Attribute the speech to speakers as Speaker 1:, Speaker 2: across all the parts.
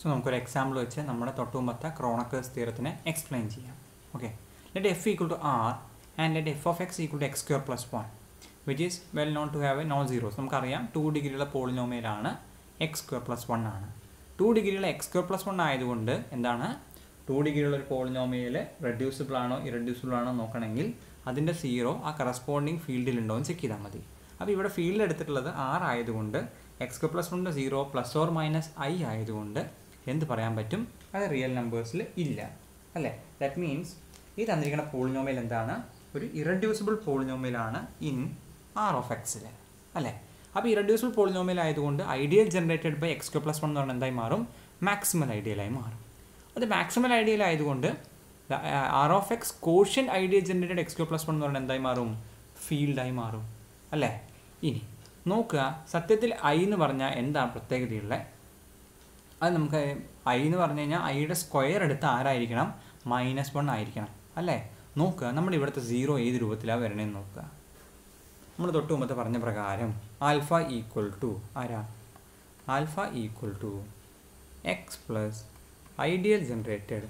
Speaker 1: so നമുക്കൊരു example വെച്ച് നമ്മുടെ തൊട്ടുമുമ്പത്തെ ക്രോണക്കേഴ്സ് തിയറത്തിനെ എക്സ്പ്ലെയിൻ ചെയ്യാം okay let F equal to R and let F of X equal to X square plus one which is well known to have a non zeros നമുക്കറിയാം two ഡിഗ്രിയുള്ള പോളിനോമിയലാണ് X square plus one ആണ് two ഡിഗ്രിയുള്ള X square plus one ആയതുകൊണ്ട് എന്താണ് to ഡിഗ്രിയുള്ള ഒരു polynomial reducible ആണോ irreducible ആണോ നോക്കണമെങ്കിൽ അതിൻ്റെ സീറോ ആ കറസ്പോണ്ടിങ് ഫീൽഡിൽ ഉണ്ടോ എന്ന് ചെക്ക് ചെയ്താൽ മതി അപ്പോൾ ഇവിടെ ഫീൽഡ് എടുത്തിട്ടുള്ളത് ആർ ആയതുകൊണ്ട് എക്സ് സ്ക്വയർ പ്ലസ് വണ്ണിൻ്റെ zero plus or minus I ആയതുകൊണ്ട് എന്ത് പറയാൻ പറ്റും അത് റിയൽ നമ്പേഴ്സിൽ ഇല്ല അല്ലേ ദാറ്റ് മീൻസ് ഈ തന്നിരിക്കുന്ന പോളിനോമിയൽ എന്താണ് ഒരു ഇറഡ്യൂസിബിൾ പോളിനോമിയലാണ് ഇൻ ആർ ഓഫ് എക്സിൽ അല്ലേ അപ്പോൾ ഇറഡ്യൂസിബിൾ പോളിനോമിയൽ ആയതുകൊണ്ട് ideal generated by X plus one എന്ന് പറഞ്ഞാൽ എന്തായി മാറും മാക്സിമൽ ഐഡിയലായി മാറും അത് മാക്സിമൽ ഐഡിയൽ ആയതുകൊണ്ട് R of X quotient ideal generated X Q plus one എന്ന് പറഞ്ഞാൽ എന്തായി മാറും ഫീൽഡായി മാറും അല്ലേ ഇനി നോക്കുക സത്യത്തിൽ ഐ എന്ന് പറഞ്ഞാൽ എന്താണ് പ്രത്യേകതയുള്ളത് അത് നമുക്ക് ഐ എന്ന് പറഞ്ഞു കഴിഞ്ഞാൽ ഐയുടെ സ്ക്വയർ എടുത്ത് ആരായിരിക്കണം മൈനസ് വൺ ആയിരിക്കണം അല്ലേ നോക്കുക നമ്മുടെ ഇവിടുത്തെ സീറോ ഏത് രൂപത്തിലാണ് വരണേന്ന് നോക്കുക നമ്മൾ തൊട്ട് മുമ്പത്തെ പറഞ്ഞ പ്രകാരം ആൽഫ ഈക്വൽ ടു ആരാ alpha equal to X plus ideal generated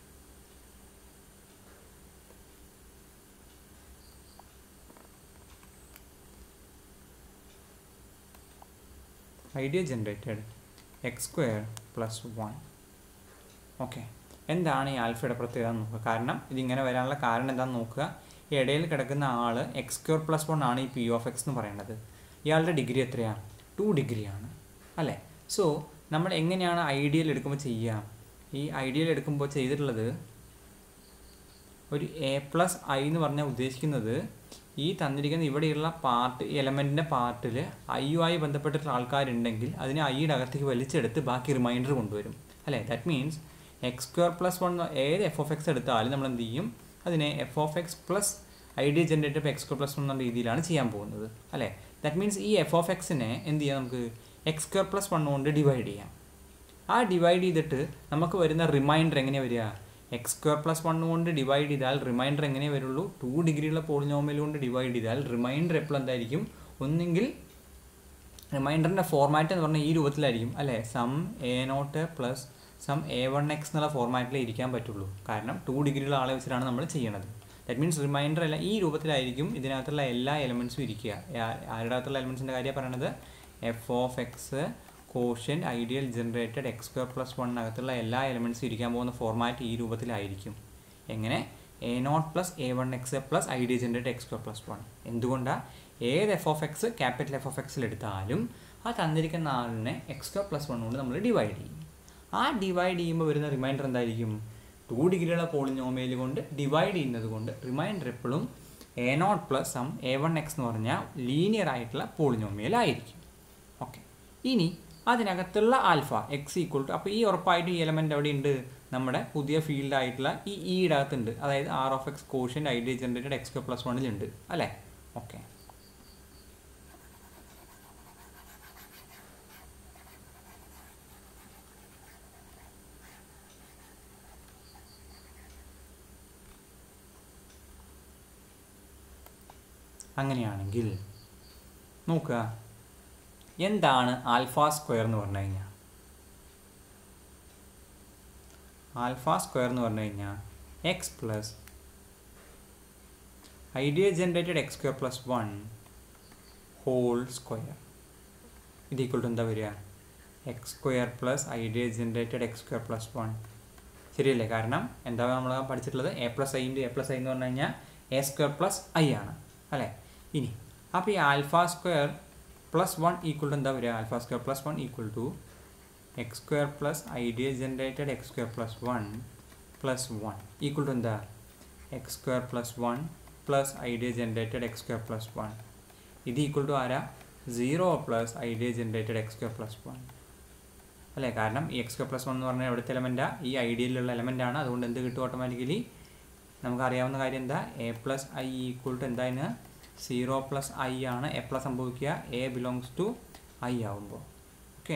Speaker 1: ideal generated X square plus one okay എന്താണ് ഈ ആൽഫയുടെ പ്രത്യേകത എന്ന് നോക്കുക കാരണം ഇതിങ്ങനെ വരാനുള്ള കാരണം എന്താണെന്ന് നോക്കുക ഈ ഇടയിൽ കിടക്കുന്ന ആൾ എക്സ് സ്ക്വയർ പ്ലസ് വൺ ആണ് ഈ പി ഓഫ് എക്സ് എന്ന് പറയുന്നത് ഇയാളുടെ ഡിഗ്രി എത്രയാണ് ടു ഡിഗ്രിയാണ് അല്ലേ സോ നമ്മൾ എങ്ങനെയാണ് ഐഡിയൽ എടുക്കുമ്പോൾ ചെയ്യുക ഈ ഐഡിയൽ എടുക്കുമ്പോൾ ചെയ്തിട്ടുള്ളത് ഒരു എ പ്ലസ് ഐ എന്ന് പറഞ്ഞാൽ ഉദ്ദേശിക്കുന്നത് ഈ തന്നിരിക്കുന്ന ഇവിടെയുള്ള പാർട്ട് എലമെൻറ്റിൻ്റെ പാർട്ടിൽ ഐയുമായി ബന്ധപ്പെട്ടിട്ടുള്ള ആൾക്കാരുണ്ടെങ്കിൽ അതിനെ ഐയുടെ അകത്തേക്ക് വലിച്ചെടുത്ത് ബാക്കി റിമൈൻഡർ കൊണ്ടുവരും അല്ലേ that means X square plus one ഏത് എഫ് ഓഫ് എക്സ് എടുത്താലും നമ്മൾ എന്ത് ചെയ്യും അതിനെ F of X plus ideal generated X square plus one എന്ന രീതിയിലാണ് ചെയ്യാൻ പോകുന്നത് അല്ലേ ദാറ്റ് മീൻസ് ഈ എഫ് ഓഫ് എക്സിനെ എന്ത് ചെയ്യാം നമുക്ക് എക്സ് സ്ക്വയർ പ്ലസ് വൺ കൊണ്ട് ഡിവൈഡ് ചെയ്യാം ആ ഡിവൈഡ് ചെയ്തിട്ട് നമുക്ക് വരുന്ന റിമൈൻഡർ എങ്ങനെയാണ് വരിക എക്സ് സ്ക്വയർ പ്ലസ് വൺ കൊണ്ട് ഡിവൈഡ് ചെയ്താൽ റിമൈൻഡർ എങ്ങനെ വരുള്ളൂ ടു ഡിഗ്രിയുള്ള പോളിനോമിയൽ കൊണ്ട് ഡിവൈഡ് ചെയ്താൽ റിമൈൻഡർ എപ്പോഴും എന്തായിരിക്കും ഒന്നെങ്കിൽ റിമൈൻഡറിൻ്റെ ഫോർമാറ്റ് എന്ന് പറഞ്ഞാൽ ഈ രൂപത്തിലായിരിക്കും അല്ലേ some A not plus some A one X എന്നുള്ള ഫോർമാറ്റിലേ ഇരിക്കാൻ പറ്റുള്ളൂ കാരണം ടു ഡിഗ്രിയുള്ള ആളെ വെച്ചിട്ടാണ് നമ്മൾ ചെയ്യണത് ദാറ്റ് മീൻസ് റിമൈൻഡർ എല്ലാം ഈ രൂപത്തിലായിരിക്കും ഇതിനകത്തുള്ള എല്ലാ എലമെൻസും ഇരിക്കുക ആരുടെ അകത്തുള്ള എലമെൻസിൻ്റെ കാര്യം പറയണത് F of X quotient ideal generated X square plus വണ്ണിനകത്തുള്ള എല്ലാ എലമെൻസും ഇരിക്കാൻ പോകുന്ന ഫോർമാറ്റ് ഈ രൂപത്തിലായിരിക്കും എങ്ങനെ A not plus A one X plus ideal generated X square plus one എന്തുകൊണ്ടാണ് ഏത് F of X capital F of എക്സിൽ എടുത്താലും ആ തന്നിരിക്കുന്ന ആളിനെ എക്സ് സ്ക്വയർ പ്ലസ് വൺ കൊണ്ട് നമ്മൾ ഡിവൈഡ് ചെയ്യും ആ ഡിവൈഡ് ചെയ്യുമ്പോൾ വരുന്ന റിമൈൻഡർ എന്തായിരിക്കും ടു ഡിഗ്രിയുള്ള പോളിനോമിയൽ കൊണ്ട് ഡിവൈഡ് ചെയ്യുന്നത് കൊണ്ട് റിമൈൻഡർ എപ്പോഴും A not plus some A one X എന്ന് പറഞ്ഞാൽ ലീനിയർ ആയിട്ടുള്ള പോളിനോമിയൽ ആയിരിക്കും ഓക്കെ ഇനി അതിനകത്തുള്ള ആൽഫ എക്സ് ഈക്വൽ ടു അപ്പോൾ ഈ ഉറപ്പായിട്ട് ഈ എലമെൻ്റ് അവിടെ ഉണ്ട് നമ്മുടെ പുതിയ ഫീൽഡ് ആയിട്ടുള്ള ഈ ഇയുടെ അകത്തുണ്ട് അതായത് R of X quotient ideal generated x plus വണ്ണിലുണ്ട് അല്ലേ ഓക്കെ അങ്ങനെയാണെങ്കിൽ നോക്കുക എന്താണ് ആൽഫ സ്ക്വയർ എന്ന് പറഞ്ഞു കഴിഞ്ഞാൽ ആൽഫ സ്ക്വയർ എന്ന് പറഞ്ഞു കഴിഞ്ഞാൽ x plus ideal generated X square plus one whole square ഇത് ഈക്വൽ ടു എന്താ വരിക X square plus ideal generated X square plus one ശരിയല്ലേ കാരണം എന്താ നമ്മൾ പഠിച്ചിട്ടുള്ളത് a plus i into a plus i എന്ന് പറഞ്ഞു കഴിഞ്ഞാൽ എ സ്ക്വയർ പ്ലസ് ഐ ആണ് അല്ലേ ഇനി അപ്പോൾ ഈ alpha square plus one equal to എന്താ വരിക alpha square plus one equal to X square plus ideal generated X square plus one plus one equal to എന്താ x square plus one plus ideal generated X square plus one ഇത് equal to ആരാ zero plus ideal generated X square plus one അല്ലേ കാരണം ഈ X square plus one എന്ന് പറഞ്ഞാൽ എവിടുത്തെ എലമെൻറ്റാണ് ഈ ഐഡിയയിലുള്ള എലമെൻ്റ് ആണ് അതുകൊണ്ട് എന്ത് കിട്ടും ഓട്ടോമാറ്റിക്കലി നമുക്കറിയാവുന്ന കാര്യം എന്താ a plus i equal to എന്താ സീറോ പ്ലസ് ഐ ആണ് എ പ്ലസ് സംഭവിക്കുക എ ബിലോങ്സ് ടു ഐ ആവുമ്പോൾ ഓക്കെ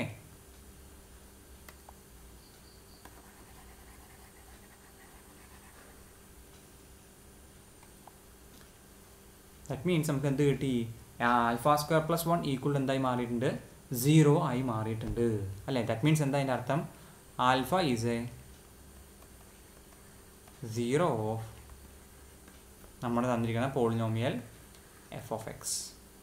Speaker 1: ദാറ്റ് മീൻസ് നമുക്ക് എന്ത് കിട്ടി alpha square plus one equal എന്തായി മാറിയിട്ടുണ്ട് സീറോ ആയി മാറിയിട്ടുണ്ട് അല്ലേ ദാറ്റ് മീൻസ് എന്താ അതിൻ്റെ അർത്ഥം alpha is a zero of നമ്മൾ തന്നിരിക്കുന്ന പോളിനോമിയൽ എഫ് ഓഫ് എക്സ്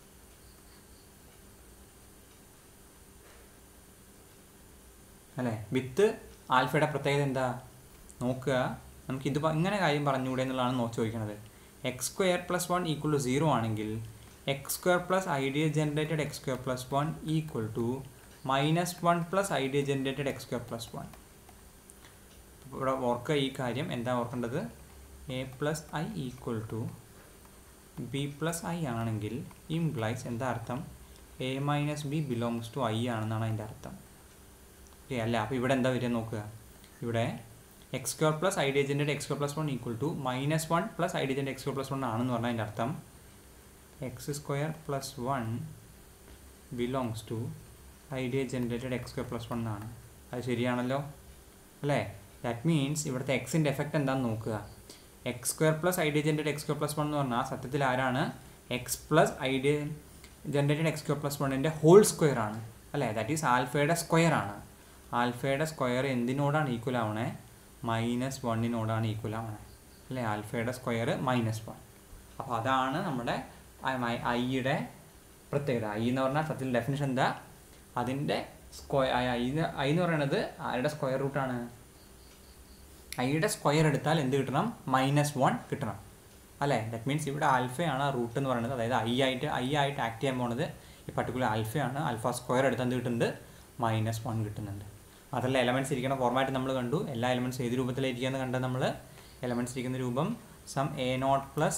Speaker 1: അല്ലേ വിത്ത് ആൽഫയുടെ പ്രത്യേകത എന്താ നോക്കുക നമുക്ക് ഇത് ഇങ്ങനെ കാര്യം പറഞ്ഞുകൂടെ എന്നുള്ളതാണ് നോ ചോദിക്കുന്നത് x square plus one equal to zero ആണെങ്കിൽ x square plus ideal generated X square plus one equal to minus one plus ideal generated X square plus one ഇവിടെ ഓർക്കുക ഈ കാര്യം എന്താ ഓർക്കേണ്ടത് a plus i equal to b plus i ആണെങ്കിൽ implies എന്താ അർത്ഥം a minus b belongs to i ആണെന്നാണ് അതിൻ്റെ അർത്ഥം ഓക്കെ അല്ല അപ്പോൾ ഇവിടെ എന്താ വരിക നോക്കുക ഇവിടെ എക്സ് സ്ക്വയർ പ്ലസ് ഐ ഡിജൻ്റെ x square plus one equal to minus one plus i ഡിജൻ്റെ എക്സ് സ്ക്വയർ പ്ലസ് വൺ ആണെന്ന് പറഞ്ഞാൽ അതിൻ്റെ അർത്ഥം x square plus one belongs to ideal generated X square plus one ആണ് അത് ശരിയാണല്ലോ അല്ലേ ദാറ്റ് മീൻസ് ഇവിടുത്തെ എക്സിൻ്റെ എഫക്റ്റ് എന്താണെന്ന് നോക്കുക x square plus ideal generated X square plus one എന്ന് പറഞ്ഞാൽ സത്യത്തിൽ ആരാണ് x plus ideal generated X square plus വണ്ണിൻ്റെ ഹോൾ സ്ക്വയർ ആണ് അല്ലേ ദാറ്റ് ഈസ് ആൽഫയുടെ സ്ക്വയർ ആണ് ആൽഫയുടെ സ്ക്വയർ എന്തിനോടാണ് ഈക്വൽ ആവണേ മൈനസ് വണ്ണിനോടാണ് ഈക്വൽ ആവണേ അല്ലേ ആൽഫയുടെ സ്ക്വയർ മൈനസ് വൺ അപ്പോൾ അതാണ് നമ്മുടെ ഐയുടെ പ്രത്യേകത ഐ എന്ന് പറഞ്ഞാൽ സത്യത്തിൽ ഡെഫിനിഷൻ എന്താ അതിൻ്റെ സ്ക്വയർ ഐ ഐ എന്ന് പറയുന്നത് ആരുടെ സ്ക്വയർ റൂട്ടാണ് ഐയുടെ സ്ക്വയർ എടുത്താൽ എന്ത് കിട്ടണം മൈനസ് വൺ കിട്ടണം അല്ലേ ദറ്റ് മീൻസ് ഇവിടെ ആൽഫയാണ് റൂട്ട് എന്ന് പറയുന്നത് അതായത് ഐ ആയിട്ട് ഐ ആയിട്ട് ആക്ട് ചെയ്യാൻ പോണത് ഈ പർട്ടിക്കുലർ ആൽഫയാണ് ആൽഫ സ്ക്വയർ എടുത്താൽ എന്ത് കിട്ടുന്നുണ്ട് മൈനസ് വൺ കിട്ടുന്നുണ്ട് അതല്ല എലമെൻറ്റ്സ് ഇരിക്കുന്ന ഫോർമാറ്റ് നമ്മൾ കണ്ടു എല്ലാ എലമെൻറ്റ്സ് ഏത് രൂപത്തിലായിരിക്കുകയെന്ന് കണ്ടത് നമ്മൾ എലമെൻറ്റ്സ് ഇരിക്കുന്ന രൂപം some A not plus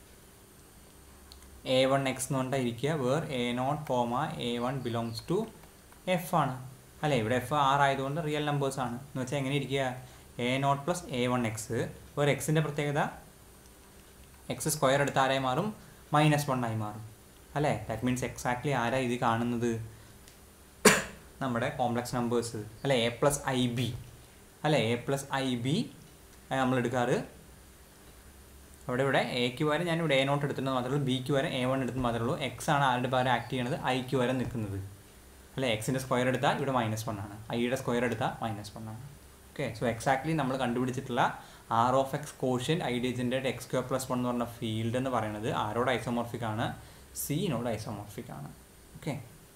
Speaker 1: A one X എന്ന് പറഞ്ഞിട്ട് ഇരിക്കുക where a naught comma a one belongs to F ആണ് അല്ലേ ഇവിടെ എഫ് ആർ ആയതുകൊണ്ട് റിയൽ നമ്പേഴ്സ് ആണ് എന്ന് വെച്ചാൽ എങ്ങനെ ഇരിക്കുക a not plus A one x ഒരു എക്സിൻ്റെ പ്രത്യേകത എക്സ് സ്ക്വയർ എടുത്ത് ആരായി മാറും മൈനസ് വൺ ആയി മാറും അല്ലേ ദാറ്റ് മീൻസ് എക്സാക്ട്ലി ആരാ ഇത് കാണുന്നത് നമ്മുടെ കോംപ്ലക്സ് നമ്പേഴ്സ് അല്ലെ എ പ്ലസ് ഐ ബി അല്ലെ എ പ്ലസ് ഐ ബി നമ്മൾ എടുക്കാറ് അവിടെ ഇവിടെ എക്ക് പകരം ഞാൻ ഇവിടെ എ നോട്ട് എടുത്തിട്ട് മാത്രമേ ഉള്ളൂ ബിക്ക് പകരം എ വൺ എടുത്ത് മാത്രമേ ഉള്ളൂ എക്സ് ആണ് ആരുടെ പകരം ആക്ട് ചെയ്യണത് ഐക്ക് പകരം നിൽക്കുന്നത് അല്ലെ എക്സിൻ്റെ സ്ക്വയർ എടുത്താൽ ഇവിടെ മൈനസ് വൺ ആണ് ഐയുടെ സ്ക്വയർ എടുത്താൽ മൈനസ് വൺ ആണ് ഓക്കെ സോ എക്സാക്ട്ലി നമ്മൾ കണ്ടുപിടിച്ചിട്ടുള്ള ആർ ഓഫ് എക്സ് കോഷ്യൻ ഐഡിയജിൻ്റെ എക്സ് സ്ക്വയർ പ്ലസ് വൺ എന്ന് പറഞ്ഞ ഫീൽഡ് എന്ന് പറയുന്നത് ആരോട് ഐസോമോർഫിക് ആണ് സിനോട് ഐസോമോർഫിക് ആണ് ഓക്കെ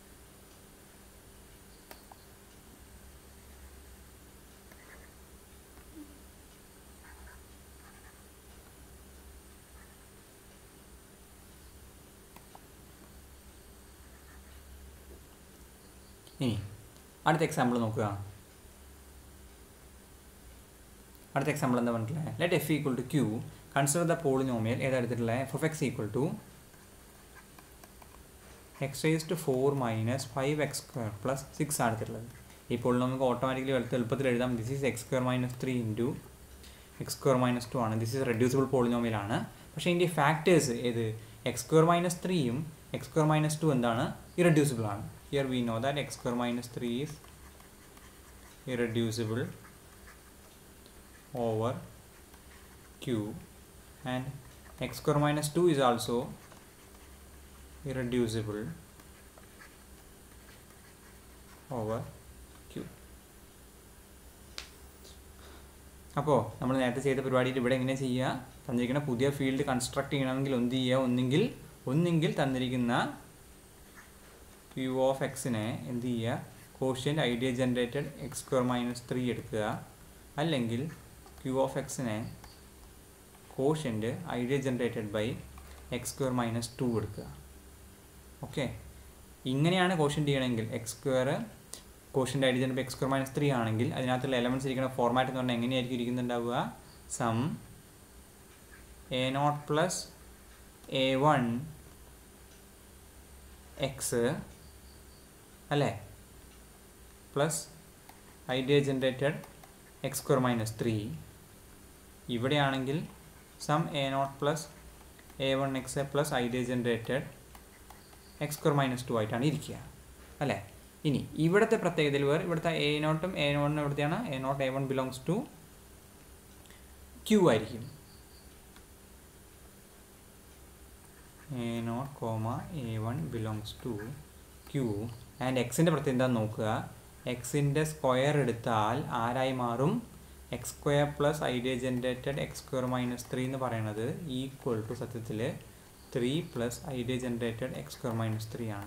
Speaker 1: ഇനി അടുത്ത എക്സാമ്പിൾ നോക്കുക അടുത്ത എക്സാമ്പിൾ എന്താ പറഞ്ഞിട്ടുള്ളത് let F equal to Q consider the polynomial ഏതാ എടുത്തിട്ടുള്ളത് F of X equal to x raise to four minus five x square plus six ആണ് എടുത്തിട്ടുള്ളത് ഇപ്പോൾ നമുക്ക് ഓട്ടോമാറ്റിക്കലി എടുത്ത് എളുപ്പത്തിൽ എഴുതാം this is X square minus three into x square minus two ആണ് ദിസ് ഈസ് റെഡ്യൂസിബിൾ പോളിനോമിയലാണ് പക്ഷേ ഇതിൻ്റെ ഫാക്ടേഴ്സ് ഏത് എക്സ് സ്ക്വയർ മൈനസ് ത്രീയും എക്സ് സ്ക്വയർ മൈനസ് ടു എന്താണ് ഇറഡ്യൂസിബിൾ ആണ് here we know that x square minus 3 is irreducible over q and x square minus 2 is also irreducible over q അപ്പോൾ നമ്മൾ നേരത്തെ ചെയ്ത പരിപാടിയിൽ ഇവിടെ എങ്ങനെ ചെയ്യുക തന്നിരിക്കുന്ന പുതിയ ഫീൽഡ് കൺസ്ട്രക്ട് ചെയ്യണമെങ്കിൽ എന്ത് ചെയ്യുക ഒന്നെങ്കിൽ ഒന്നെങ്കിൽ തന്നിരിക്കുന്ന ക്യൂ ഓഫ് എക്സിനെ എന്ത് ചെയ്യുക quotient ideal generated X square minus three എടുക്കുക അല്ലെങ്കിൽ ക്യൂ ഓഫ് എക്സിനെ quotient ideal generated by x square minus two എടുക്കുക ഓക്കെ ഇങ്ങനെയാണ് കോഷ്യൻ്റ് ചെയ്യണമെങ്കിൽ x square quotient ideal generate x square minus three ആണെങ്കിൽ അതിനകത്തുള്ള എലമെൻറ്റ്സ് ഇരിക്കുന്ന ഫോർമാറ്റ് എന്ന് പറഞ്ഞാൽ എങ്ങനെയായിരിക്കും ഇരിക്കുന്നുണ്ടാവുക some A not plus A one x അല്ലേ plus ideal generated X square minus three ഇവിടെയാണെങ്കിൽ some A not plus A one X plus ideal generated X square minus two ആയിട്ടാണ് ഇരിക്കുക അല്ലേ ഇനി ഇവിടുത്തെ പ്രത്യേകതയിൽ വേറെ ഇവിടുത്തെ എ നോട്ടും എ നോട്ടും എവിടുത്തെയാണ് a naught a one belongs to Q ആയിരിക്കും a naught comma a one belongs to Q and എക്സിൻ്റെ പ്രത്യേകത എന്താണെന്ന് നോക്കുക എക്സിൻ്റെ സ്ക്വയർ എടുത്താൽ ആരായി മാറും x square plus ideal generated X square minus three എന്ന് പറയുന്നത് ഈക്വൽ ടു സത്യത്തിൽ three plus ideal generated X square minus three ആണ്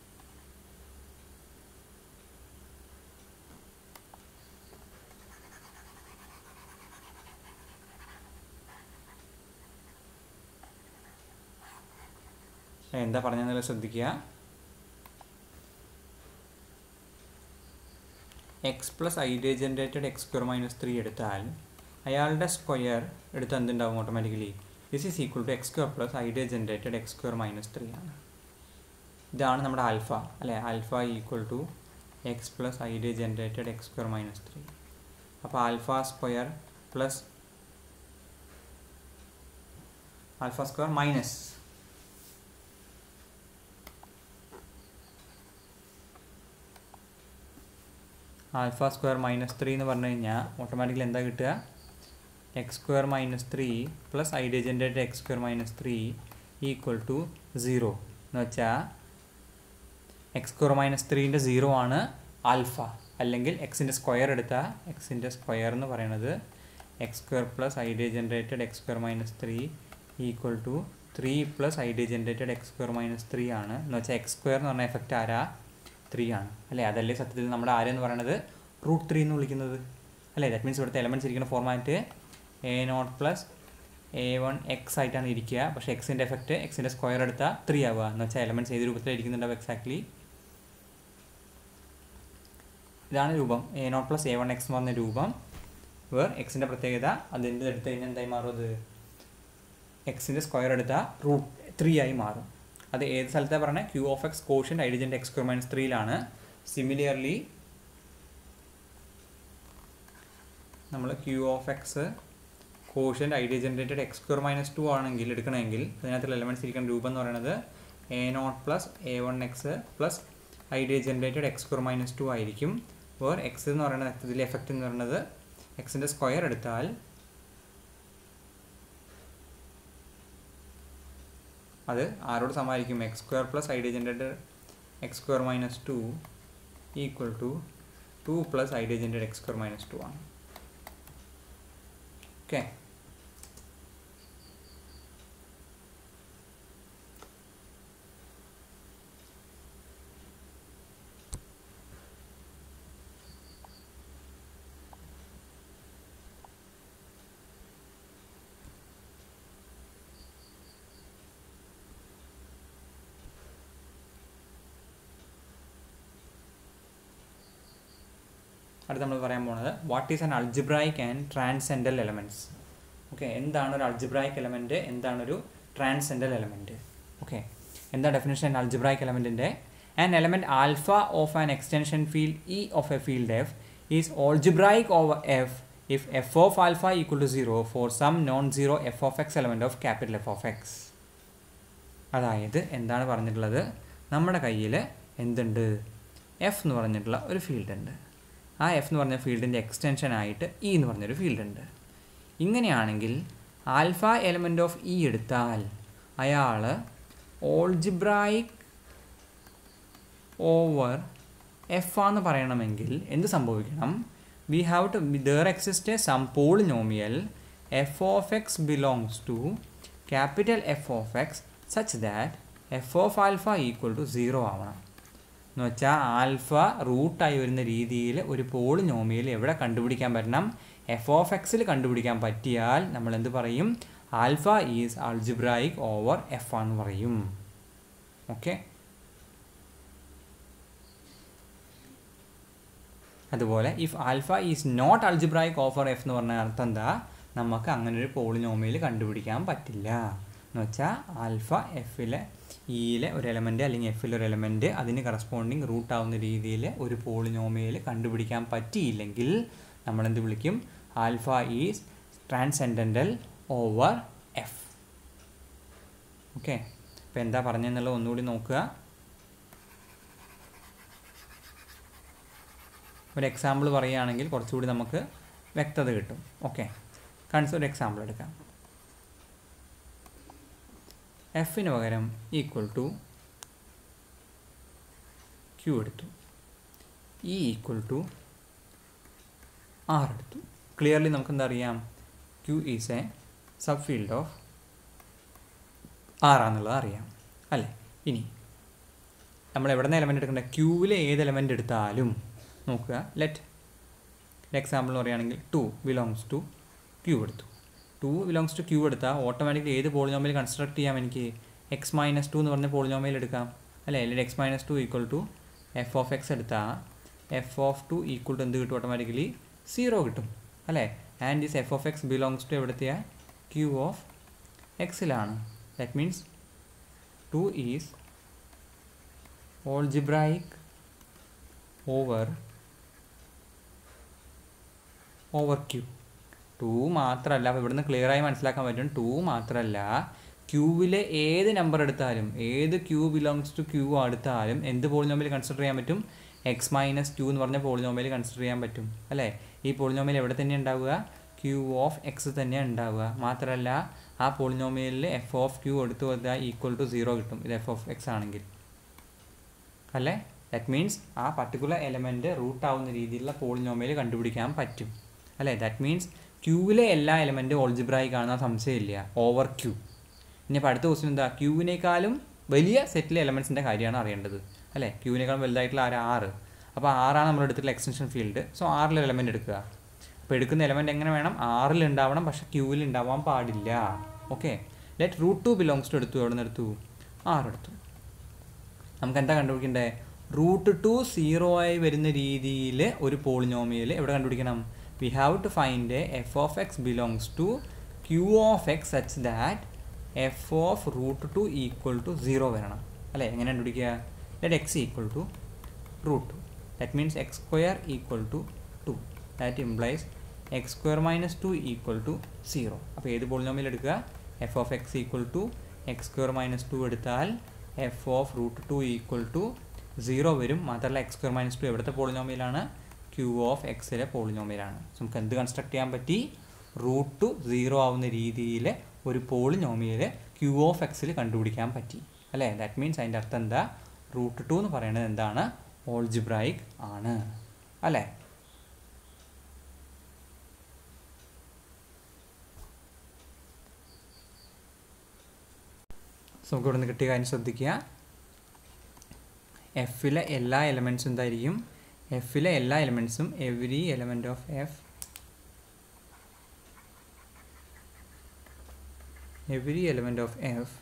Speaker 1: എന്താ പറഞ്ഞതെന്നുള്ളത് ശ്രദ്ധിക്കുക x plus ideal generated X square minus three എടുത്താൽ അയാളുടെ സ്ക്വയർ എടുത്ത് എന്തുണ്ടാവും automatically this is equal to X square plus ideal generated X square minus three ആണ് ഇതാണ് നമ്മുടെ ആൽഫ അല്ലേ alpha equal to X plus ideal generated X square minus three അപ്പോൾ alpha square plus alpha square minus alpha square minus three എന്ന് പറഞ്ഞു കഴിഞ്ഞാൽ automatically എന്താ കിട്ടുക x square minus three plus ideal generated X square minus three equal to zero എന്ന് വെച്ചാൽ x square minus ത്രീൻ്റെ zero ആണ് ആൽഫ അല്ലെങ്കിൽ എക്സിൻ്റെ സ്ക്വയർ എടുത്താൽ എക്സിൻ്റെ സ്ക്വയർ എന്ന് പറയുന്നത് x square plus ideal generated X square minus three equal to three plus ideal generated X square minus three ആണ് എന്ന് വെച്ചാൽ എക്സ് സ്ക്വയർ എന്ന് പറഞ്ഞ എഫക്റ്റ് ആരാ ത്രീ ആണ് അല്ലേ അതല്ലേ സത്യത്തിൽ നമ്മുടെ ആരെന്ന് പറയുന്നത് റൂട്ട് ത്രീ എന്ന് വിളിക്കുന്നത് അല്ലേ ദാറ്റ് മീൻസ് ഇവിടുത്തെ എലമെൻറ്റ്സ് ഇരിക്കുന്ന format a not plus A one x ആയിട്ടാണ് ഇരിക്കുക പക്ഷേ എക്സിൻ്റെ എഫക്റ്റ് എക്സിൻ്റെ സ്ക്വയർ എടുത്താൽ ത്രീ ആവുക എന്ന് വെച്ചാൽ എലമെൻറ്റ്സ് ഏത് രൂപത്തിലാണ് ഇരിക്കുന്നുണ്ടാവും എക്സാക്ട്ലി ഇതാണ് രൂപം a not plus A one X എന്ന് പറഞ്ഞ രൂപം വേർ എക്സിൻ്റെ പ്രത്യേകത അതിൻ്റെ എടുത്ത് കഴിഞ്ഞാൽ എന്തായി മാറും അത് എക്സിൻ്റെ സ്ക്വയർ എടുത്താൽ റൂട്ട് ത്രീ ആയി മാറും അത് ഏത് സ്ഥലത്താണ് പറഞ്ഞത് ക്യൂ ഓഫ് എക്സ് കോഷൻ ഐഡിജൻ്റ് എക്സ് സ്ക്വയർ മൈനസ് ത്രീയിലാണ് സിമിലിയർലി നമ്മൾ Q of x quotient ideal generated X square minus two ആണെങ്കിൽ എടുക്കണമെങ്കിൽ അതിനകത്തുള്ള എലമെൻറ്റ്സ് ഇരിക്കുന്ന രൂപം എന്ന് പറയുന്നത് a not plus A one X plus ideal generated X square minus two ആയിരിക്കും വേർ എക്സ് എന്ന് പറയുന്നത് ഇതിലെ എഫക്റ്റ് എന്ന് പറയുന്നത് എക്സിൻ്റെ സ്ക്വയർ എടുത്താൽ അത് ആരോട് സമായിരിക്കും x square plus ideal generated X square minus two equal to two plus ideal generated X square minus two ആണ് ഓക്കെ അടുത്ത് നമ്മൾ പറയാൻ പോകുന്നത് what is an algebraic and transcendental elements okay എന്താണ് ഒരു അൾജിബ്രായിക് എലമെൻറ്റ് എന്താണ് ഒരു ട്രാൻസെൻഡൽ എലമെൻറ്റ് ഓക്കെ എന്താ ഡെഫിനേഷൻ അൾജിബ്രായിക് എലമെൻറ്റിൻ്റെ an element alpha of an extension field E of a field F is algebraic over F if f of alpha equal to zero for some non zero f of x element of capital F of x അതായത് എന്താണ് പറഞ്ഞിട്ടുള്ളത് നമ്മുടെ കയ്യിൽ എന്തുണ്ട് F എന്ന് പറഞ്ഞിട്ടുള്ള ഒരു field ഉണ്ട് ആ എഫ് എന്ന് പറഞ്ഞ ഫീൽഡിൻ്റെ എക്സ്റ്റൻഷൻ ആയിട്ട് ഇ എന്ന് പറഞ്ഞൊരു ഫീൽഡ് ഉണ്ട് ഇങ്ങനെയാണെങ്കിൽ ആൽഫ എലമെൻ്റ് ഓഫ് ഇ എടുത്താൽ അയാൾ ഓൾജിബ്രായിക് ഓവർ എഫ് ആന്ന് പറയണമെങ്കിൽ എന്ത് സംഭവിക്കണം we have to there exist some polynomial F of X belongs to capital F of X such that F of alpha equal to zero ആവണം എന്ന് വെച്ചാൽ alpha റൂട്ടായി വരുന്ന രീതിയിൽ ഒരു പോളിനോമിയൽ എവിടെ കണ്ടുപിടിക്കാൻ പറ്റണം എഫ് ഓഫ് എക്സിൽ കണ്ടുപിടിക്കാൻ പറ്റിയാൽ നമ്മൾ എന്ത് പറയും alpha is algebraic over F ആണെന്ന് പറയും ഓക്കെ അതുപോലെ if alpha is not algebraic over F എന്ന് പറഞ്ഞ അർത്ഥം എന്താ നമുക്ക് അങ്ങനെ ഒരു പോളിനോമിയൽ കണ്ടുപിടിക്കാൻ പറ്റില്ല എന്ന് വെച്ചാൽ ആൽഫ എഫിലെ ഇയിലെ ഒരു എലമെൻറ്റ് അല്ലെങ്കിൽ എഫിലെ ഒരു എലമെൻറ്റ് അതിന് കറസ്പോണ്ടിങ് റൂട്ട് ആവുന്ന രീതിയിൽ ഒരു പോളിനോമിയൽ കണ്ടുപിടിക്കാൻ പറ്റിയില്ലെങ്കിൽ നമ്മൾ എന്ത് വിളിക്കും alpha is transcendental over F okay അപ്പോൾ എന്താ പറഞ്ഞതെന്നുള്ളത് ഒന്നുകൂടി നോക്കുക ഒരു എക്സാമ്പിൾ പറയുകയാണെങ്കിൽ കുറച്ചുകൂടി നമുക്ക് വ്യക്തത കിട്ടും ഓക്കെ കാണിച്ച ഒരു എക്സാമ്പിൾ എടുക്കാം എഫിന് പകരം ഈക്വൽ ടു ക്യൂ എടുത്തു ഇ ഈക്വൽ ടു ആർ എടുത്തു ക്ലിയർലി നമുക്ക് എന്താ അറിയാം Q is a subfield of ആറാന്നുള്ളത് അറിയാം അല്ലേ ഇനി നമ്മൾ എവിടെ നിന്ന് എലമെൻറ്റ് എടുക്കേണ്ടത് ക്യൂവിലെ ഏത് എലമെൻറ്റ് എടുത്താലും നോക്കുക ലെറ്റ് എക്സാമ്പിൾ എന്ന് പറയുകയാണെങ്കിൽ ടു ബിലോങ്സ് ടു ക്യൂ എടുത്തു ടു ബിലോങ്സ് ടു ക്യൂ എടുത്താൽ ഓട്ടോമാറ്റിക്കലി ഏത് പോളിനോമിയൽ കൺസ്ട്രക്ട് ചെയ്യാം എനിക്ക് എക്സ് മൈനസ് ടു എന്ന് പറഞ്ഞ പോളിനോമിയൽ എടുക്കാം അല്ലേ അല്ലെങ്കിൽ x minus two equal to F of x എടുത്താൽ f of two equal to എന്ത് കിട്ടും ഓട്ടോമാറ്റിക്കലി സീറോ കിട്ടും അല്ലേ and this f of X belongs to എവിടത്തെയാ ക്യൂ ഓഫ് എക്സിലാണ് that means two is algebraic over over Q two മാത്രമല്ല അപ്പോൾ ഇവിടുന്ന് ക്ലിയറായി മനസ്സിലാക്കാൻ പറ്റും ടു മാത്രമല്ല ക്യൂവിലെ ഏത് നമ്പർ എടുത്താലും ഏത് ക്യൂ ബിലോങ്സ് ടു ക്യൂ എടുത്താലും എന്ത് പോളിനോമിയൽ കൺസിഡർ ചെയ്യാൻ പറ്റും എക്സ് മൈനസ് ടു എന്ന് പറഞ്ഞ പോളിനോമിയൽ കൺസിഡർ ചെയ്യാൻ പറ്റും അല്ലേ ഈ പോളിനോമിയൽ എവിടെ തന്നെ ഉണ്ടാവുക ക്യൂ ഓഫ് എക്സ് തന്നെ ഉണ്ടാവുക മാത്രമല്ല ആ പോളിനോമിയലിൽ എഫ് ഓഫ് ക്യൂ എടുത്തു വന്നാൽ ഈക്വൽ ടു സീറോ കിട്ടും ഇത് എഫ് ഓഫ് എക്സ് ആണെങ്കിൽ അല്ലേ ദാറ്റ് മീൻസ് ആ പർട്ടിക്കുലർ എലമെൻറ്റ് റൂട്ട് ആവുന്ന രീതിയിലുള്ള പോളിനോമിയൽ കണ്ടുപിടിക്കാൻ പറ്റും അല്ലേ ദാറ്റ് മീൻസ് ക്യൂവിലെ എല്ലാ എലമെൻറ്റും ഓൾജിബ്രായി കാണാൻ സംശയമില്ല ഓവർ ക്യൂ ഇനി ഇപ്പോൾ അടുത്ത ക്വസ്റ്റ്യൻ എന്താ ക്യൂവിനേക്കാളും വലിയ സെറ്റിലെ എലമെൻസിൻ്റെ കാര്യമാണ് അറിയേണ്ടത് അല്ലേ ക്യൂവിനേക്കാളും വലുതായിട്ടുള്ള ആര് ആറ് അപ്പോൾ ആറാണ് നമ്മൾ എടുത്തിട്ടുള്ള എക്സ്റ്റൻഷൻ ഫീൽഡ് സോ ആറിൽ എലമെൻറ്റ് എടുക്കുക അപ്പോൾ എടുക്കുന്ന എലമെൻറ്റ് എങ്ങനെ വേണം ആറിൽ ഉണ്ടാവണം പക്ഷേ ക്യൂവിൽ ഉണ്ടാവാൻ പാടില്ല okay let root two belongs to എടുത്തു എവിടെ നിന്ന് എടുത്തു ആറ് എടുത്തു നമുക്ക് എന്താ കണ്ടുപിടിക്കേണ്ടത് റൂട്ട് ടു സീറോ ആയി വരുന്ന രീതിയിൽ ഒരു പോളിനോമിയൽ എവിടെ കണ്ടുപിടിക്കണം we have to find f of X belongs to Q of X such that F of root two equal to zero വരണം അല്ലേ എങ്ങനെ കണ്ടുപിടിക്കുക let x equal to root two that means X square equal to two that implies x square minus two equal to zero അപ്പോൾ ഏത് polynomial എടുക്കുക f of X equal to X square minus two എടുത്താൽ f of root two equal to zero വരും മാത്രമല്ല X square minus to എവിടുത്തെ പോളിനോമിയലാണ് Q of എക്സിലെ പോളിനോമിയലാണ് so നമുക്ക് എന്ത് കൺസ്ട്രക്ട് ചെയ്യാൻ പറ്റി റൂട്ട് ടു സീറോ ആവുന്ന രീതിയിൽ ഒരു പോളിനോമിയൽ ക്യൂ ഓഫ് എക്സിൽ കണ്ടുപിടിക്കാൻ പറ്റി അല്ലേ ദാറ്റ് മീൻസ് അതിൻ്റെ അർത്ഥം എന്താ റൂട്ട് ടു എന്ന് പറയുന്നത് എന്താണ് ഓൾജിബ്രായിക് ആണ് അല്ലേ സോ നമുക്ക് ഇവിടെ നിന്ന് കിട്ടിയ കാര്യം ശ്രദ്ധിക്കുക എഫിലെ എല്ലാ എലമെൻസും എന്തായിരിക്കും എഫിലെ എല്ലാ എലമെൻസും every element of F every element of F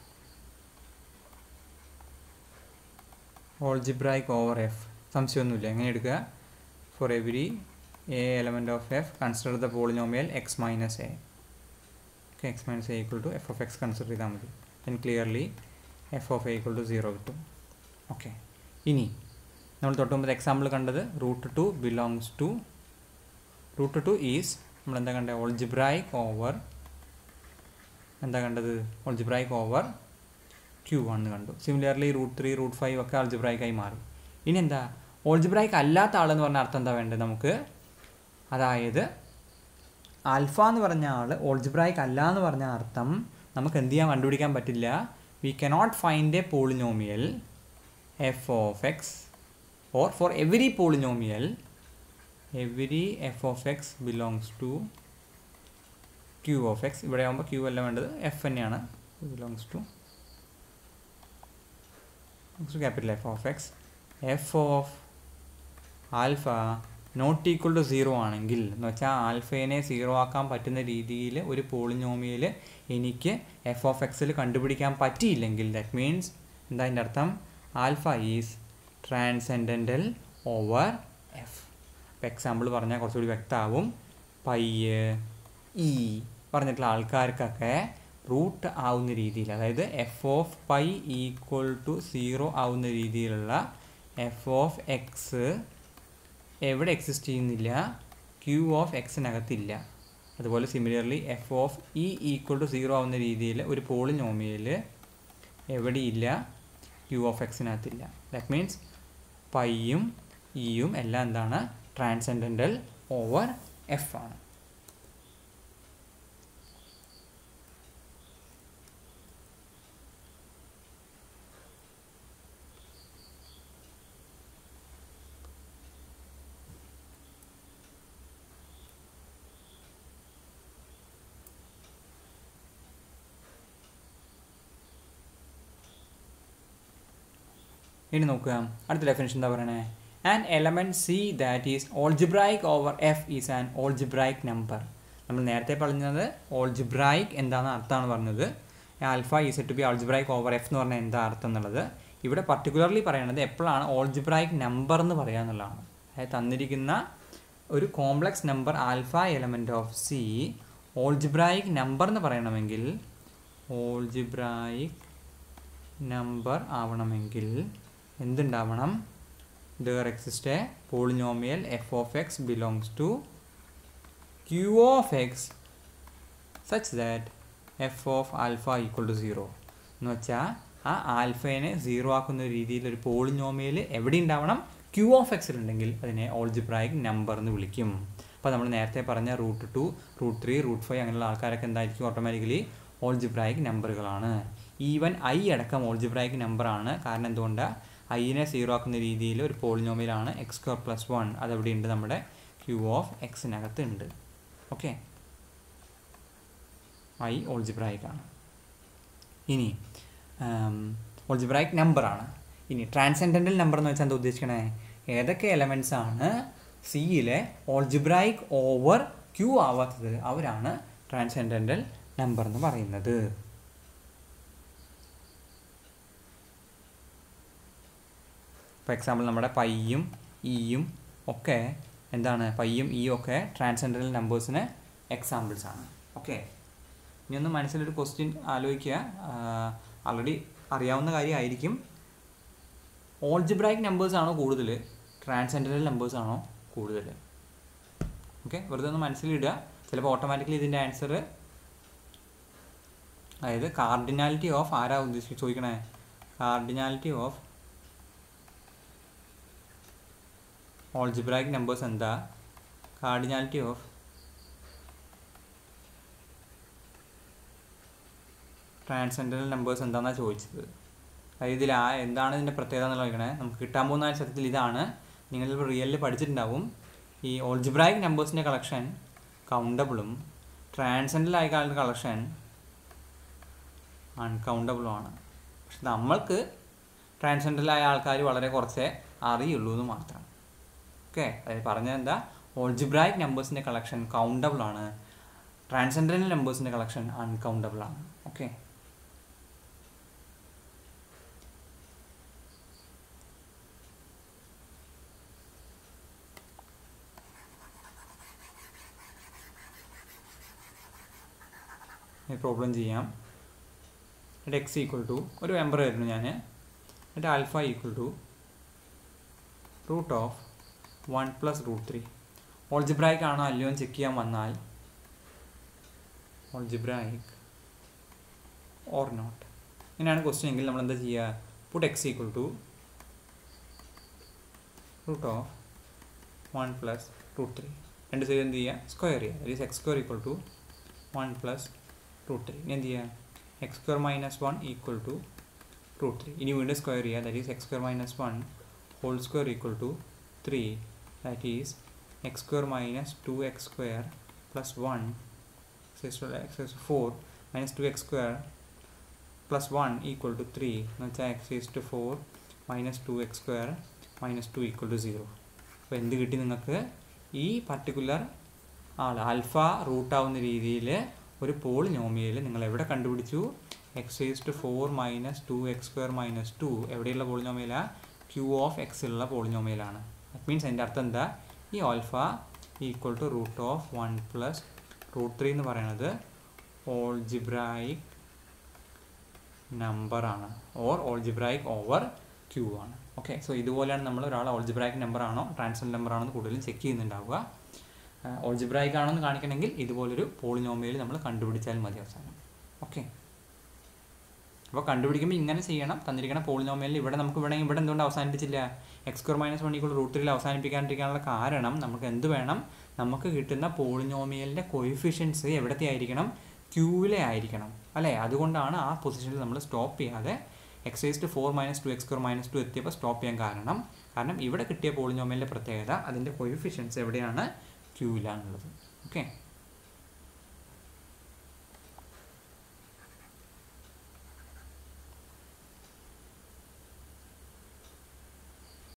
Speaker 1: algebraic over F സംശയമൊന്നുമില്ല എങ്ങനെ എടുക്കുക for every A element of F consider the polynomial X minus A okay X minus A equal to F of X consider ചെയ്താൽ മതി then clearly F of A equal to zero കിട്ടും okay ഇനി നമ്മൾ തൊട്ട് മുമ്പ് example കണ്ടത് root two belongs to root two is നമ്മൾ എന്താ കണ്ടത് ഓൾജിബ്രായിക് ഓവർ എന്താ കണ്ടത് ഓൾജിബ്രായിക് ഓവർ ക്യൂ ആണെന്ന് കണ്ടു similarly root three root five ഒക്കെ ആൾജിബ്രായിക്കായി മാറി ഇനി എന്താ ഓൾജിബ്രായിക്ക് അല്ലാത്ത ആളെന്ന് പറഞ്ഞ അർത്ഥം എന്താ വേണ്ടത് നമുക്ക് അതായത് ആൽഫ എന്ന് പറഞ്ഞ ആൾ ഓൾജിബ്രായിക്ക് അല്ല എന്ന് പറഞ്ഞ അർത്ഥം നമുക്ക് എന്ത് ചെയ്യാൻ കണ്ടുപിടിക്കാൻ പറ്റില്ല we cannot find a polynomial F of X or for every polynomial every F of X belongs to Q of X ഇവിടെ ആകുമ്പോൾ ക്യൂ അല്ല വേണ്ടത് എഫ് തന്നെയാണ് belongs to capital F of X F of alpha not equal to zero ആണെങ്കിൽ എന്ന് വെച്ചാൽ ആൽഫേനെ zero ആക്കാൻ പറ്റുന്ന രീതിയിൽ ഒരു പോളിനോമിയൽ എനിക്ക് എഫ് ഓഫ് എക്സിൽ കണ്ടുപിടിക്കാൻ പറ്റിയില്ലെങ്കിൽ ദാറ്റ് മീൻസ് എന്താ അതിൻ്റെ അർത്ഥം alpha is transcendental over F ഇപ്പോൾ എക്സാമ്പിൾ പറഞ്ഞാൽ കുറച്ചുകൂടി വ്യക്തമാവും പൈ ഇ പറഞ്ഞിട്ടുള്ള ആൾക്കാർക്കൊക്കെ റൂട്ട് ആവുന്ന രീതിയിൽ അതായത് F of pi equal to zero ആവുന്ന രീതിയിലുള്ള എഫ് ഓഫ് എക്സ് എവിടെ എക്സിസ്റ്റ് ചെയ്യുന്നില്ല ക്യൂ ഓഫ് എക്സിനകത്തില്ല അതുപോലെ similarly F of E equal to zero ആവുന്ന രീതിയിൽ ഒരു പോളിനോമിയൽ എവിടെയില്ല ക്യൂ ഓഫ് എക്സിനകത്തില്ല ദാറ്റ് മീൻസ് പൈയും ഇയും എല്ലാം എന്താണ് ട്രാൻസെൻഡൻ്റൽ ഓവർ എഫ് ആണ് ഇനി നോക്കുക അടുത്ത ഡെഫിനേഷൻ എന്താ പറയണേ an element C that is algebraic over F is an algebraic number നമ്മൾ നേരത്തെ പറഞ്ഞത് ഓൾജിബ്രായിക് എന്താണെന്ന് അർത്ഥമാണ് പറഞ്ഞത് alpha is to be algebraic over F എന്ന് പറഞ്ഞാൽ എന്താ അർത്ഥം എന്നുള്ളത് ഇവിടെ പർട്ടിക്കുലർലി പറയുന്നത് എപ്പോഴാണ് ഓൾജിബ്രായിക് നമ്പർ എന്ന് പറയുക എന്നുള്ളതാണ് അതായത് തന്നിരിക്കുന്ന ഒരു complex number alpha element of C algebraic number എന്ന് പറയണമെങ്കിൽ ഓൾജിബ്രായിക് നമ്പർ ആവണമെങ്കിൽ എന്തുണ്ടാവണം there exist a polynomial F of X belongs to Q of X such that F of alpha equal to zero എന്ന് വെച്ചാൽ ആ ആൽഫേനെ സീറോ ആക്കുന്ന രീതിയിൽ ഒരു പോളിനോമിയൽ എവിടെ ഉണ്ടാവണം ക്യൂ ഓഫ് എക്സിൽ ഉണ്ടെങ്കിൽ അതിനെ ഓൾജിബ്രായിക് നമ്പർ എന്ന് വിളിക്കും അപ്പോൾ നമ്മൾ നേരത്തെ പറഞ്ഞ root two root three root five അങ്ങനെയുള്ള ആൾക്കാരൊക്കെ എന്തായിരിക്കും ഓട്ടോമാറ്റിക്കലി ഓൾജിബ്രായിക് നമ്പറുകളാണ് ഈവൻ ഐ അടക്കം ഓൾജിബ്രായിക് നമ്പറാണ് കാരണം എന്തുകൊണ്ടാണ് ഐനെ സീറോ ആക്കുന്ന രീതിയിൽ ഒരു പോളിനോമിയലാണ് എക്സ് സ്ക്വയർ പ്ലസ് വൺ അതവിടെ ഉണ്ട് നമ്മുടെ ക്യൂ ഓഫ് എക്സിനകത്ത് ഉണ്ട് ഓക്കെ ഐ ഓൾജിബ്രായിക് ആണ് ഇനി ഓൾജിബ്രായിക് നമ്പറാണ് ഇനി ട്രാൻസെൻഡൻ്റൽ നമ്പർ എന്ന് വെച്ചാൽ എന്താ ഉദ്ദേശിക്കണേ ഏതൊക്കെ എലമെൻറ്റ്സ് ആണ് സിയിലെ ഓൾജിബ്രായിക് ഓവർ ക്യൂ ആവാത്തത് അവരാണ് ട്രാൻസെൻഡൻ്റൽ നമ്പർ എന്ന് പറയുന്നത് ഫോർ എക്സാമ്പിൾ നമ്മുടെ പൈയും ഇയും ഒക്കെ എന്താണ് പൈയും ഇയും ഒക്കെ ട്രാൻസെൻഡറൽ നമ്പേഴ്സിന് എക്സാമ്പിൾസ് ആണ് ഓക്കെ ഇനി ഒന്ന് മനസ്സിലൊരു ക്വസ്റ്റ്യൻ ആലോചിക്കുക ആൾറെഡി അറിയാവുന്ന കാര്യമായിരിക്കും ഓൾജിബ്രായിക് നമ്പേഴ്സ് ആണോ കൂടുതൽ ട്രാൻസെൻഡറൽ നമ്പേഴ്സ് ആണോ കൂടുതൽ ഓക്കെ വെറുതെ ഒന്ന് മനസ്സിലിടുക ചിലപ്പോൾ ഓട്ടോമാറ്റിക്കലി ഇതിൻ്റെ ആൻസർ അതായത് കാർഡിനാലിറ്റി ഓഫ് ആരാ ഉദ്ദേശിച്ച് ചോദിക്കണേ കാർഡിനാലിറ്റി ഓഫ് ഓൾജിബ്രായിക് നമ്പേഴ്സ് എന്താ കാർഡിനാലിറ്റി ഓഫ് ട്രാൻസെൻഡറൽ നമ്പേഴ്സ് എന്താണെന്നാണ് ചോദിച്ചത് അതായത് ഇതിൽ ആ എന്താണ് ഇതിൻ്റെ പ്രത്യേകത എന്ന് ചോദിക്കണേ നമുക്ക് കിട്ടാൻ പോകുന്ന സത്യത്തിൽ ഇതാണ് നിങ്ങൾ റിയലിൽ പഠിച്ചിട്ടുണ്ടാവും ഈ ഓൾജിബ്രായിക് നമ്പേഴ്സിൻ്റെ കളക്ഷൻ കൗണ്ടബിളും ട്രാൻസെൻഡൽ ആയ കളക്ഷൻ അൺകൗണ്ടബിളും ആണ് പക്ഷെ നമ്മൾക്ക് ട്രാൻസെൻഡലായ ആൾക്കാർ വളരെ കുറച്ചേ അറിയുള്ളൂ എന്ന് മാത്രം ഓക്കെ അതായത് പറഞ്ഞത് എന്താ ഓൾജിബ്രായിക് നമ്പേഴ്സിൻ്റെ കളക്ഷൻ കൗണ്ടബിൾ ആണ് ട്രാൻസെൻഡൽ നമ്പേഴ്സിൻ്റെ കളക്ഷൻ അൺകൗണ്ടബിൾ ആണ് ഓക്കെ പ്രോബ്ലം ചെയ്യാം എന്നിട്ട് എക്സ് ഈക്വൽ ടു ഒരു മെമ്പർ ആയിരുന്നു ഞാൻ എന്നിട്ട് alpha equal to root of one plus root three algebraic ആണോ അല്ലയോ എന്ന് ചെക്ക് ചെയ്യാൻ വന്നാൽ ഓൾജിബ്രായിക് ഓർ നോട്ട് ഇങ്ങനെയാണ് ക്വസ്റ്റ്യൻ എങ്കിൽ നമ്മൾ എന്താ ചെയ്യുക put X equal to root of one plus root three രണ്ട് സൈഡ് എന്ത് ചെയ്യുക സ്ക്വയർ ചെയ്യുക that is X square equal to one plus root three ഇനി എന്ത് ചെയ്യുക X square minus one equal to root three ഇനി വീണ്ടും സ്ക്വയർ ചെയ്യുക that is X square minus one whole square equal to three that is X square minus two X square plus one X four minus two X square plus one equal to three എന്ന് വെച്ചാൽ X is to four minus two X square minus two equal to zero അപ്പോൾ എന്ത് കിട്ടി നിങ്ങൾക്ക് ഈ particular ആൾ alpha റൂട്ടാവുന്ന രീതിയിൽ ഒരു polynomial നിങ്ങൾ എവിടെ കണ്ടുപിടിച്ചു X is to four minus two X square minus two എവിടെയുള്ള പോളിനോമിയലാണ് ക്യൂ ഓഫ് എക്സിലുള്ള പോളിനോമിയലാണ് ദറ്റ് മീൻസ് അതിൻ്റെ അർത്ഥം എന്താ ഈ alpha equal to root of one plus root three എന്ന് പറയുന്നത് ഓൾജിബ്രായിക് നമ്പറാണ് ഓർ ഓൾജിബ്രായിക് ഓവർ ക്യൂ ആണ് ഓക്കെ സോ ഇതുപോലെയാണ് നമ്മൾ ഒരാൾ ഓൾജിബ്രായിക് നമ്പർ ആണോ ട്രാൻസ്ഫർ നമ്പർ ആണോ എന്ന് കൂടുതലും ചെക്ക് ചെയ്യുന്നുണ്ടാവുക ഓൾജിബ്രായിക് ആണെന്ന് കാണിക്കണമെങ്കിൽ ഇതുപോലൊരു പോളിനോമിയൽ നമ്മൾ കണ്ടുപിടിച്ചാൽ മതി അവസാനം ഓക്കെ അപ്പോൾ കണ്ടുപിടിക്കുമ്പോൾ ഇങ്ങനെ ചെയ്യണം തന്നിരിക്കുന്ന പോളിനോമിയലിൽ ഇവിടെ നമുക്ക് വേണമെങ്കിൽ ഇവിടെ എന്തുകൊണ്ട് അവസാനിപ്പിച്ചില്ല X square minus one equal root ത്രീയിൽ അവസാനിപ്പിക്കാണ്ടിരിക്കാനുള്ള കാരണം നമുക്ക് എന്ത് വേണം നമുക്ക് കിട്ടുന്ന പോളിനോമിയലിൻ്റെ കൊയിഫിഷ്യൻസ് എവിടത്തെ ആയിരിക്കണം ക്യൂവിലെ ആയിരിക്കണം അല്ലേ അതുകൊണ്ടാണ് ആ പൊസിഷനിൽ നമ്മൾ സ്റ്റോപ്പ് ചെയ്യാതെ X is to four minus two X square minus two എത്തിയപ്പോൾ സ്റ്റോപ്പ് ചെയ്യാൻ കാരണം കാരണം ഇവിടെ കിട്ടിയ പോളിനോമിയലിൻ്റെ പ്രത്യേകത അതിൻ്റെ കൊയിഫിഷ്യൻസ് എവിടെയാണ് ക്യൂവിലാണുള്ളത് ഓക്കെ